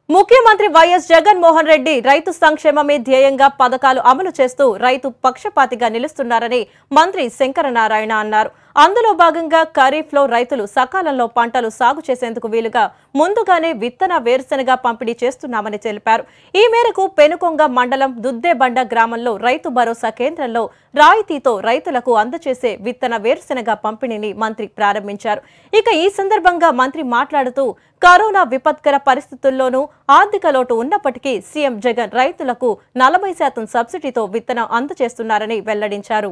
ముఖ్యమంత్రి వైఎస్ జగన్మోహన్ రెడ్డి రైతు సంక్షేమమే ధ్యేయంగా పథకాలు అమలు చేస్తూ రైతు పక్షపాతిగా నిలుస్తున్నారని మంత్రి శంకరనారాయణ అన్నారు అందులో భాగంగా ఖరీఫ్లో రైతులు సకాలంలో పంటలు సాగు చేసేందుకు వీలుగా ముందుగానే విత్తన వేరుశెనగ పంపిణీ చేస్తున్నామని తెలిపారు ఈ మేరకు పెనుకొంగ మండలం దుద్దేబండ గ్రామంలో రైతు భరోసా కేంద్రంలో రాయితీతో రైతులకు అందజేసే విత్తన వేరుశెనగ పంపిణీని మంత్రి ప్రారంభించారు ఇక ఈ సందర్భంగా మంత్రి మాట్లాడుతూ కరోనా విపత్కర పరిస్థితుల్లోనూ ఆర్థిక లోటు ఉన్నప్పటికీ సీఎం జగన్ రైతులకు నలభై శాతం సబ్సిడీతో విత్తనం అందజేస్తున్నారని వెల్లడించారు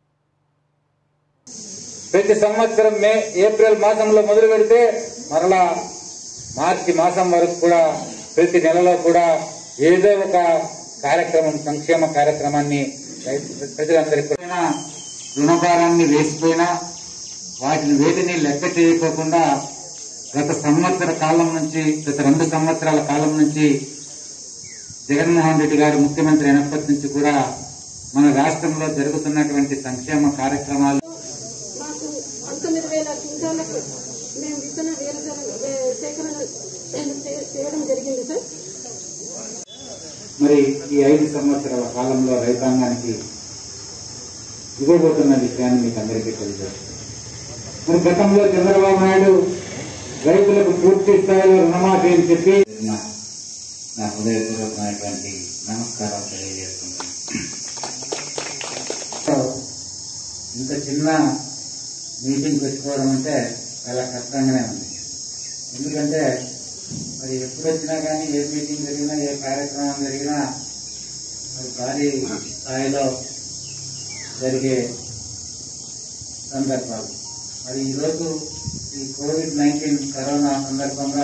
ప్రతి సంవత్సరం మే ఏప్రిల్ మాసంలో మొదలు పెడితే మరలా మార్చి మాసం వరకు కూడా ప్రతి నెలలో కూడా ఏదో ఒక కార్యక్రమం సంక్షేమ కార్యక్రమాన్ని రైతు- ప్రజలందరికీ కూడా రుణభారాన్ని వేసిపోయినా వాటిని వేటిని లెక్క చేయకోకుండా గత సంవత్సర కాలం నుంచి గత రెండు సంవత్సరాల కాలం నుంచి జగన్మోహన్ రెడ్డి గారు ముఖ్యమంత్రి అయినప్పటి నుంచి కూడా మన రాష్ట్రంలో జరుగుతున్నటువంటి సంక్షేమ కార్యక్రమాలు మాకు పంతొమ్మిది వేల క్వింటాలకు మేము విత్తన వేరుశనగ వే- సేకరణ చే- చేయడం జరిగింది సార్ మరి ఈ ఐదు సంవత్సరాల కాలంలో రైతాంగానికి ఇవ్వబోతున్న విషయాన్ని మీకు అందరికీ తెలియజేస్తుంది మరి గతంలో చంద్రబాబు నాయుడు రైతులకు పూర్తి స్థాయిలో రుణమాఫీ అని చెప్పి నా- నా హృదయపూర్వకమైనటువంటి నమస్కారం తెలియజేస్తున్నాను ఇంత చిన్న మీటింగ్ పెట్టుకోవడం అంటే చాలా కష్టంగానే ఉంది ఎందుకంటే మరి ఎప్పుడు వచ్చినా కానీ ఏ మీటింగ్ జరిగినా ఏ కార్యక్రమం జరిగినా మరి భారీ స్థాయిలో జరిగే సందర్భాలు మరి ఈరోజు ఈ కోవిడ్ నైన్టీన్ కరోనా సందర్భంగా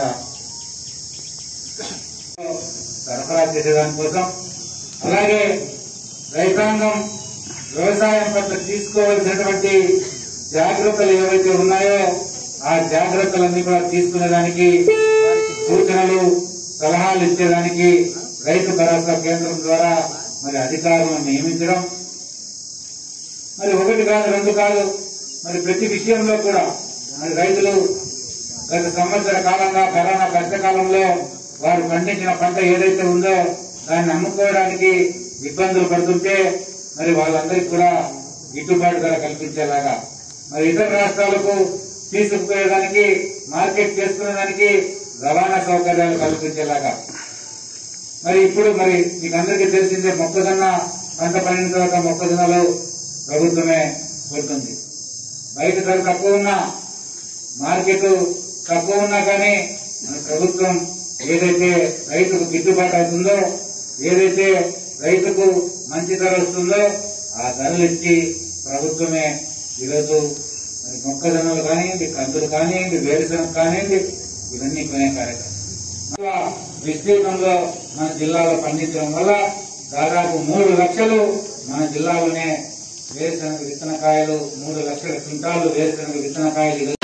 సరఫరా చేసేదాని కోసం అలాగే రైతాంగం వ్యవసాయం పట్ల తీసుకోవాల్సినటువంటి జాగ్రత్తలు ఏవైతే ఉన్నాయో ఆ జాగ్రత్తలన్నీ కూడా తీసుకునేదానికి వారికి సూచనలు సలహాలు ఇచ్చేదానికి రైతు భరోసా కేంద్రం ద్వారా మరి అధికారులను నియమించడం మరి ఒకటి కాదు రెండు కాదు మరి ప్రతి విషయంలో కూడా మరి రైతులు గత సంవత్సర కాలంగా కరోనా కష్టకాలంలో వారు పండించిన పంట ఏదైతే ఉందో దాన్ని అమ్ముకోవడానికి ఇబ్బందులు పడుతుంటే మరి వాళ్ళందరికీ కూడా గిట్టుబాటు ధర కల్పించేలాగా మరి ఇతర రాష్ట్రాలకు తీసుకుపోయేదానికి మార్కెట్ చేసుకునేదానికి రవాణా సౌకర్యాలు కల్పించేలాగా మరి ఇప్పుడు మరి మీకు అందరికీ తెలిసిందే మొక్కజొన్న పంట పండిన తర్వాత మొక్కజొన్నలు ప్రభుత్వమే కొడుతుంది బయట ధర తక్కువ ఉన్నా మార్కెట్ తక్కువ ఉన్నా కానీ మన ప్రభుత్వం ఏదైతే రైతుకు గిట్టుబాటు అవుతుందో ఏదైతే రైతుకు మంచి ధర వస్తుందో ఆ ధరలు ఇచ్చి ప్రభుత్వమే ఈరోజు మరి మొక్కజొన్నలు కానివ్వండి కందులు కానివ్వండి వేరుశనగ కానివ్వండి ఇవన్నీ కొనే కార్యక్రమం ఇలా విస్తీర్ణంలో మన జిల్లాలో పండించడం వల్ల దాదాపు మూడు లక్షలు మన జిల్లాలోనే వేరుశనగ విత్తనకాయలు మూడు లక్షల క్వింటాలు వేరుశనగ విత్తనకాయలు ఈరోజు